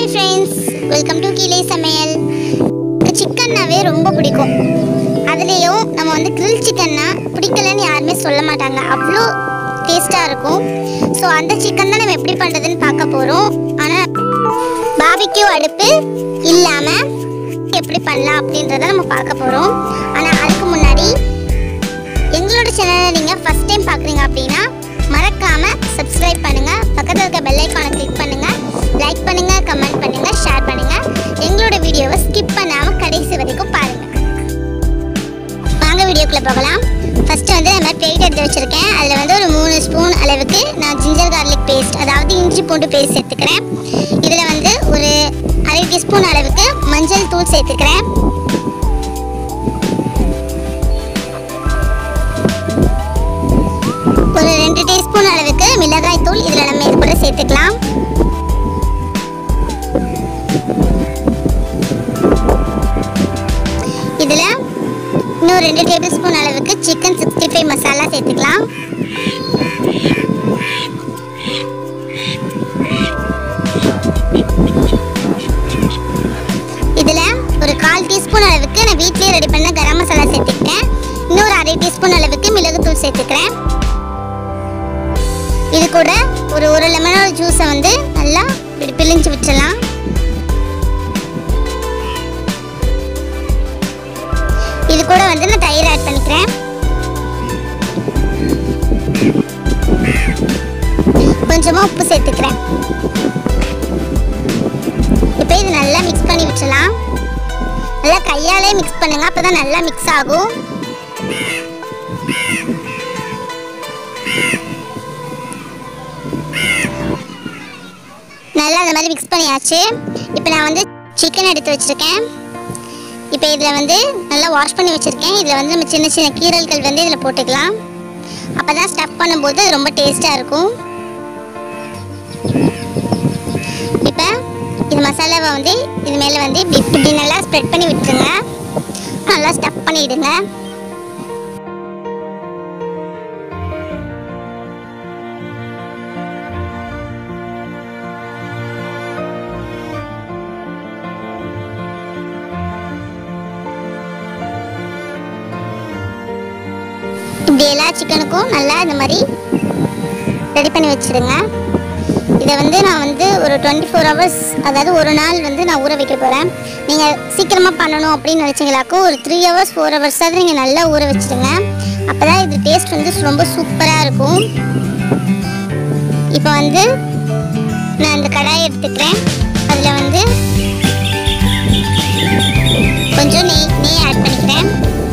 hi friends welcome to கீழே சமையல் சிக்கன்னாவே ரொம்ப பிடிக்கும் அதுலேயும் நம்ம வந்து கிரில் சிக்கன்னா பிடிக்கலன்னு யாருமே சொல்ல மாட்டாங்க அவ்வளோ டேஸ்ட்டாக இருக்கும் ஸோ அந்த சிக்கன் தான் நம்ம எப்படி பண்ணுறதுன்னு பார்க்க போகிறோம் ஆனால் பாபிக்யூ அடுப்பு இல்லாமல் எப்படி பண்ணலாம் அப்படின்றத நம்ம பார்க்க போகிறோம் ஆனால் அதுக்கு முன்னாடி எங்களோட சேனலை நீங்கள் ஃபஸ்ட் டைம் பார்க்குறீங்க அப்படின்னா மறக்காமல் சப்ஸ்கிரைப் பண்ணுங்கள் பக்கத்தில் இருக்க பெல் ஐக்கானை கிளிக் பண்ணுங்கள் லைக் பண்ணுங்கள் கமெண்ட் பண்ணுங்கள் ஷேர் பண்ணுங்கள் எங்களோட வீடியோவை ஸ்கிப் பண்ணாமல் கடைசி வரைக்கும் பாருங்கள் வாங்க வீடியோக்குள்ளே போகலாம் ஃபஸ்ட்டு வந்து நம்ம பிளேட் எடுத்து வச்சுருக்கேன் அதில் வந்து ஒரு மூணு ஸ்பூன் அளவுக்கு நான் ஜிஞ்சர் கார்லிக் பேஸ்ட் அதாவது இஞ்சி பூண்டு பேஸ்ட் சேர்த்துக்கிறேன் இதில் வந்து ஒரு அரை டீஸ்பூன் அளவுக்கு மஞ்சள் தூள் சேர்த்துக்கிறேன் ஒரு ரெண்டு டீஸ்பூன் அளவுக்கு மிளகாய் தூள் இதில் நம்ம இது கூட சேர்த்துக்கலாம் இதில் இன்னும் ரெண்டு டேபிள் ஸ்பூன் அளவுக்கு சிக்கன் சிக்ஸ்டி ஃபைவ் மசாலா சேர்த்துக்கலாம் இதில் ஒரு கால் டீஸ்பூன் அளவுக்கு நான் வீட்லேயே ரெடி பண்ண கரம் மசாலா சேர்த்துக்கிட்டேன் இன்னொரு அரை டீஸ்பூன் அளவுக்கு மிளகுத்தூள் சேர்த்துக்கிறேன் இது கூட ஒரு ஒரு லெமனோட ஜூஸை வந்து நல்லா இப்படி பிழிஞ்சு விட்டுறலாம் இது கூட வந்து நான் தயிர் ஆட் பண்ணிக்கிறேன் கொஞ்சமா உப்பு சேர்த்துக்கிறேன் இப்போ இது நல்லா மிக்ஸ் பண்ணி விட்டுறலாம் நல்லா கையாலே மிக்ஸ் பண்ணுங்க அப்பதான் நல்லா மிக்ஸ் ஆகும் நல்லா அந்த மாதிரி மிக்ஸ் பண்ணியாச்சு இப்போ நான் வந்து சிக்கன் எடுத்து வச்சுருக்கேன் இப்போ இதில் வந்து நல்லா வாஷ் பண்ணி வச்சுருக்கேன் இதில் வந்து நம்ம சின்ன சின்ன கீரல்கள் வந்து இதில் போட்டுக்கலாம் அப்போ தான் ஸ்டஃப் பண்ணும்போது அது ரொம்ப டேஸ்ட்டாக இருக்கும் இப்போ இது மசாலாவை வந்து இது மேலே வந்து இப்படி இப்படி நல்லா ஸ்ப்ரெட் பண்ணி விட்டுருங்க நல்லா ஸ்டஃப் பண்ணிவிடுங்க இப்படி எல்லா சிக்கனுக்கும் நல்லா இந்த மாதிரி ரெடி பண்ணி வச்சிடுங்க இதை வந்து நான் வந்து ஒரு டுவெண்ட்டி ஃபோர் ஹவர்ஸ் அதாவது ஒரு நாள் வந்து நான் ஊற வைக்க போகிறேன் நீங்கள் சீக்கிரமாக பண்ணணும் அப்படின்னு நினச்சிங்களாக்கோ ஒரு த்ரீ ஹவர்ஸ் ஃபோர் ஹவர்ஸாவது நீங்கள் நல்லா ஊற வச்சிடுங்க அப்போ தான் இது டேஸ்ட் வந்து ரொம்ப சூப்பராக இருக்கும் இப்போ வந்து நான் அந்த கடாயை எடுத்துக்கிறேன் அதில் வந்து கொஞ்சம் நெய் நெய் ஆட் பண்ணிக்கிறேன்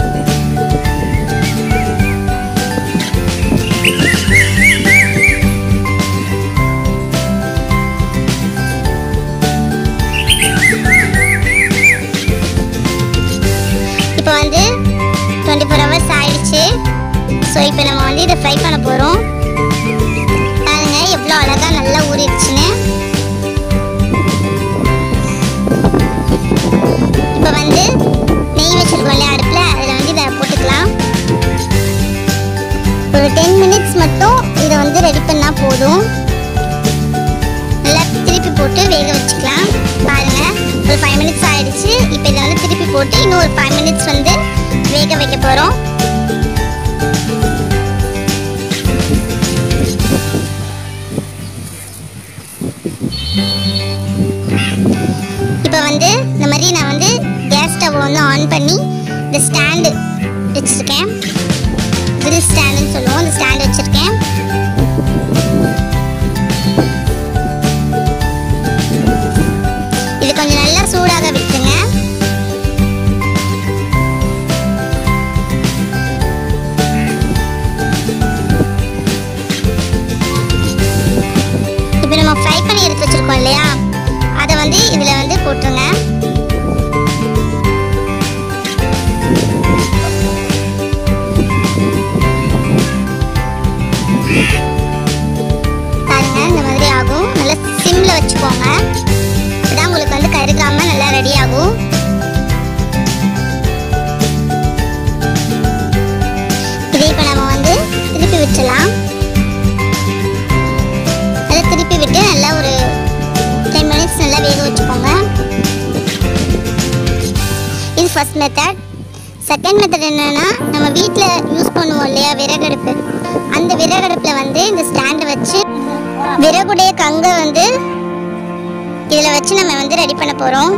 இப்போ வந்து டுவெண்ட்டி ஃபோர் ஹவர்ஸ் ஆயிடுச்சு ஸோ இப்போ நம்ம வந்து இதை ஃப்ரை பண்ண போகிறோம் பாருங்க எவ்வளோ அழகாக நல்லா ஊறிடுச்சுன்னு இப்போ வந்து நெய் வச்சுருக்கோம் இல்லையா அடுப்பில் அதில் வந்து இதை போட்டுக்கலாம் ஒரு டென் மினிட்ஸ் மட்டும் இதை வந்து ரெடி பண்ணால் போதும் நல்லா திருப்பி போட்டு வேக வச்சுக்கலாம் பாருங்க ஒரு ஃபைவ் மினிட்ஸ் ஆயிடுச்சு இப்போ இதை வந்து திருப்பி போட்டு இன்னும் ஒரு ஃபைவ் மினிட்ஸ் வந்து வேக வைக்க போகிறோம் இப்போ வந்து இந்த மாதிரி நான் வந்து கேஸ் ஸ்டவ் வந்து ஆன் பண்ணி இந்த ஸ்டாண்டு வச்சுருக்கேன் grill ஸ்டாண்டுன்னு சொல்லுவோம் இந்த ஸ்டாண்ட் வச்சுருக்கேன் இது கொஞ்சம் நல்லா சூடாக விட்டுருங்க இப்போ நம்ம ஃப்ரை பண்ணி எடுத்து வச்சிருக்கோம் இல்லையா அதை வந்து இதில் வந்து போட்டுருங்க வச்சுக்கோங்க இது ஃபர்ஸ்ட் மெத்தட் செகண்ட் மெத்தட் என்னன்னா நம்ம வீட்டில் யூஸ் பண்ணுவோம் இல்லையா விறகடுப்பு அந்த விறகடுப்பில் வந்து இந்த ஸ்டாண்டை வச்சு விறகுடைய கங்கை வந்து இதில் வச்சு நம்ம வந்து ரெடி பண்ண போகிறோம்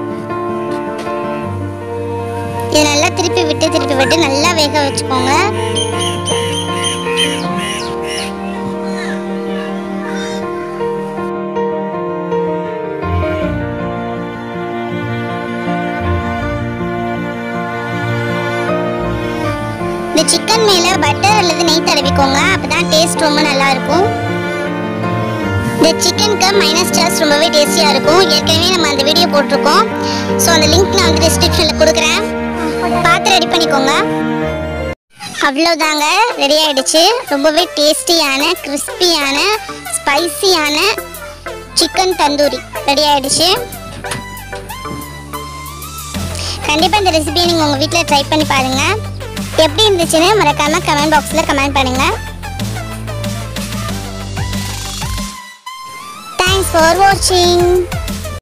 இதை நல்லா திருப்பி விட்டு திருப்பி விட்டு நல்லா வேக வச்சுக்கோங்க இந்த சிக்கன் மேலே பட்டர் அல்லது நெய் தடவிக்கோங்க அப்பதான் டேஸ்ட் ரொம்ப நல்லா இருக்கும் இந்த சிக்கனுக்கு மைனஸ் சாஸ் ரொம்பவே டேஸ்டியாக இருக்கும் ஏற்கனவே நம்ம அந்த வீடியோ போட்டிருக்கோம் ஸோ அந்த லிங்க் நான் வந்து டிஸ்கிரிப்ஷனில் கொடுக்குறேன் பார்த்து ரெடி பண்ணிக்கோங்க அவ்வளோதாங்க ரெடி ஆயிடுச்சு ரொம்பவே டேஸ்டியான கிறிஸ்பியான ஸ்பைசியான சிக்கன் தந்தூரி ரெடி ஆயிடுச்சு கண்டிப்பாக இந்த ரெசிபியை நீங்கள் உங்கள் வீட்டில் ட்ரை பண்ணி பாருங்கள் எப்படி இருந்துச்சுன்னு மறக்காமல் கமெண்ட் பாக்ஸில் கமெண்ட் பண்ணுங்கள் தேங்க்ஸ் ஃபார் வாட்சிங்